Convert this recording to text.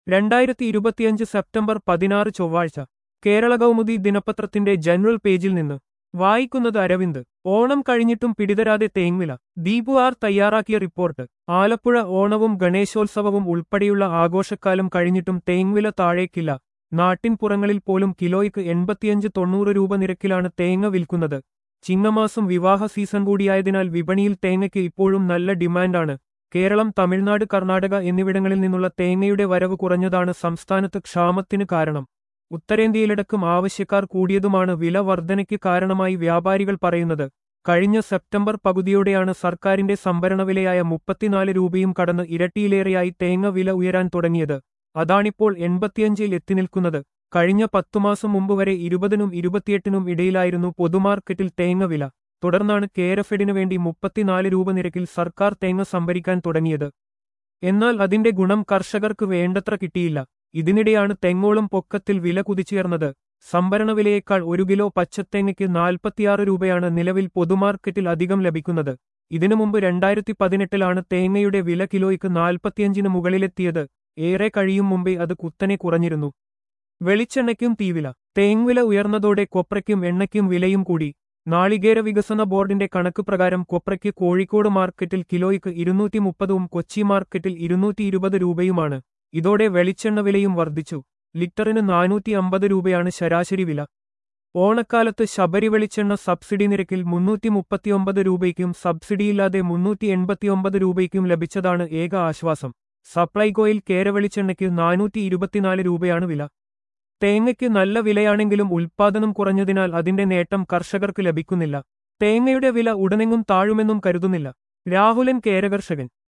രണ്ടായിരത്തി ഇരുപത്തിയഞ്ച് സെപ്റ്റംബർ പതിനാറ് ചൊവ്വാഴ്ച കേരള കൗമുദി ദിനപത്രത്തിന്റെ ജനറൽ പേജിൽ നിന്ന് വായിക്കുന്നത് അരവിന്ദ് ഓണം കഴിഞ്ഞിട്ടും പിടിതരാതെ തേങ്വില ദീപു ആർ തയ്യാറാക്കിയ റിപ്പോർട്ട് ആലപ്പുഴ ഓണവും ഗണേശോത്സവവും ഉൾപ്പെടെയുള്ള ആഘോഷക്കാലം കഴിഞ്ഞിട്ടും തേങ്വില താഴേക്കില്ല നാട്ടിൻപുറങ്ങളിൽ പോലും കിലോയ്ക്ക് എൺപത്തിയഞ്ച് തൊണ്ണൂറ് രൂപ നിരക്കിലാണ് തേങ്ങ വിൽക്കുന്നത് ചിങ്ങമാസം വിവാഹ സീസൺ കൂടിയായതിനാൽ വിപണിയിൽ തേങ്ങയ്ക്ക് ഇപ്പോഴും നല്ല ഡിമാൻഡാണ് കേരളം തമിഴ്നാട് കർണാടക എന്നിവിടങ്ങളിൽ നിന്നുള്ള തേങ്ങയുടെ വരവ് കുറഞ്ഞതാണ് സംസ്ഥാനത്ത് ക്ഷാമത്തിന് കാരണം ഉത്തരേന്ത്യയിലടക്കം ആവശ്യക്കാർ കൂടിയതുമാണ് വില വർധനയ്ക്ക് കാരണമായി വ്യാപാരികൾ പറയുന്നത് കഴിഞ്ഞ സെപ്റ്റംബർ പകുതിയോടെയാണ് സർക്കാരിന്റെ സംഭരണ വിലയായ മുപ്പത്തിനാല് രൂപയും കടന്ന് ഇരട്ടിയിലേറെയായി തേങ്ങ വില ഉയരാൻ തുടങ്ങിയത് അതാണിപ്പോൾ എൺപത്തിയഞ്ചിൽ എത്തിനിൽക്കുന്നത് കഴിഞ്ഞ പത്തുമാസം മുമ്പ് വരെ ഇരുപതിനും ഇരുപത്തിയെട്ടിനും ഇടയിലായിരുന്നു പൊതുമാർക്കറ്റിൽ തേങ്ങ വില തുടർന്നാണ് കേരഫെഡിനു വേണ്ടി മുപ്പത്തിനാല് രൂപ നിരക്കിൽ സർക്കാർ തേങ്ങ സംഭരിക്കാൻ തുടങ്ങിയത് എന്നാൽ അതിന്റെ ഗുണം കർഷകർക്ക് വേണ്ടത്ര കിട്ടിയില്ല ഇതിനിടെയാണ് തെങ്ങോളം പൊക്കത്തിൽ വില കുതിച്ചുയർന്നത് സംഭരണ വിലയേക്കാൾ ഒരു കിലോ പച്ചത്തേങ്ങയ്ക്ക് നാൽപ്പത്തിയാറ് രൂപയാണ് നിലവിൽ പൊതുമാർക്കറ്റിൽ അധികം ലഭിക്കുന്നത് ഇതിനു മുമ്പ് രണ്ടായിരത്തി പതിനെട്ടിലാണ് തേങ്ങയുടെ വില കിലോയ്ക്ക് നാൽപ്പത്തിയഞ്ചിന് മുകളിലെത്തിയത് ഏറെ കഴിയും മുമ്പേ അത് കുത്തനെ കുറഞ്ഞിരുന്നു വെളിച്ചെണ്ണയ്ക്കും തീവില തേങ്വില ഉയർന്നതോടെ കൊപ്രയ്ക്കും എണ്ണയ്ക്കും വിലയും കൂടി നാളികേര വികസന ബോർഡിന്റെ കണക്ക് പ്രകാരം കൊപ്രയ്ക്ക് കോഴിക്കോട് മാർക്കറ്റിൽ കിലോയ്ക്ക് ഇരുന്നൂറ്റി മുപ്പതും കൊച്ചി മാർക്കറ്റിൽ ഇരുന്നൂറ്റി ഇരുപത് രൂപയുമാണ് ഇതോടെ വെളിച്ചെണ്ണ വിലയും വർദ്ധിച്ചു ലിറ്ററിന് നാനൂറ്റി അമ്പത് രൂപയാണ് ശരാശരി വില ഓണക്കാലത്ത് ശബരി വെളിച്ചെണ്ണ സബ്സിഡി നിരക്കിൽ മുന്നൂറ്റി മുപ്പത്തിയൊമ്പത് രൂപയ്ക്കും സബ്സിഡിയില്ലാതെ മുന്നൂറ്റി എൺപത്തിയൊമ്പത് രൂപയ്ക്കും ലഭിച്ചതാണ് ഏക ആശ്വാസം സപ്ലൈകോയിൽ കേരവെളിച്ചെണ്ണയ്ക്ക് നാനൂറ്റി ഇരുപത്തിനാല് രൂപയാണ് വില തേങ്ങയ്ക്ക് നല്ല വിലയാണെങ്കിലും ഉൽപ്പാദനം കുറഞ്ഞതിനാൽ അതിന്റെ നേട്ടം കർഷകർക്ക് ലഭിക്കുന്നില്ല തേങ്ങയുടെ വില ഉടനെങ്ങും താഴുമെന്നും കരുതുന്നില്ല രാഹുലൻ കേരകർഷകൻ